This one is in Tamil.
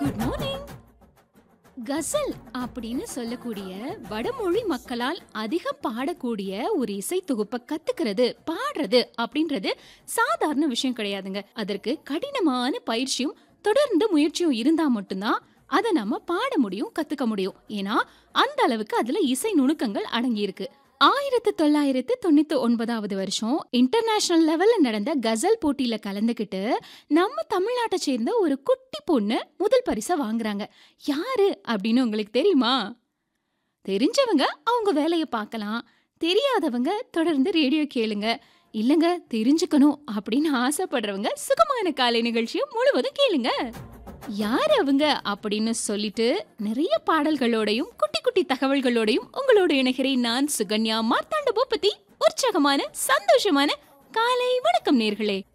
குட் மார்னிங் கசல் அப்படின்னு சொல்லக்கூடிய வடமொழி மக்களால் அதிகம் பாடக்கூடிய ஒரு இசை தொகுப்பை கத்துக்கிறது பாடுறது அப்படின்றது சாதாரண விஷயம் கிடையாதுங்க அதற்கு கடினமான பயிற்சியும் தொடர்ந்து முயற்சியும் இருந்தா மட்டும்தான் அதை நம்ம பாட முடியும் கத்துக்க முடியும் ஏன்னா அந்த அளவுக்கு அதுல இசை நுணுக்கங்கள் அடங்கி இருக்கு ஆயிரத்து தொள்ளாயிரத்து தொண்ணூத்தி ஒன்பதாவது வருஷம் இன்டர்நேஷனல் லெவல்ல நடந்த கசல் போட்டியில கலந்துக்கிட்டு நம்ம தமிழ்நாட்டை சேர்ந்த ஒரு குட்டி பொண்ணு முதல் பரிசை வாங்குறாங்க யாரு அப்படின்னு உங்களுக்கு தெரியுமா தெரிஞ்சவங்க அவங்க வேலையை பார்க்கலாம் தெரியாதவங்க தொடர்ந்து ரேடியோ கேளுங்க இல்லங்க தெரிஞ்சுக்கணும் அப்படின்னு ஆசைப்படுறவங்க சுகமான காலை நிகழ்ச்சியை முழுவதும் கேளுங்க யார் அவங்க அப்படின்னு சொல்லிட்டு நிறைய பாடல்களோடையும் குட்டி குட்டி தகவல்களோடையும் உங்களோட இணைகிறேன் நான் சுகன்யா மார்த்தாண்ட பூபதி உற்சாகமான சந்தோஷமான காலை வணக்கம் நேர்களே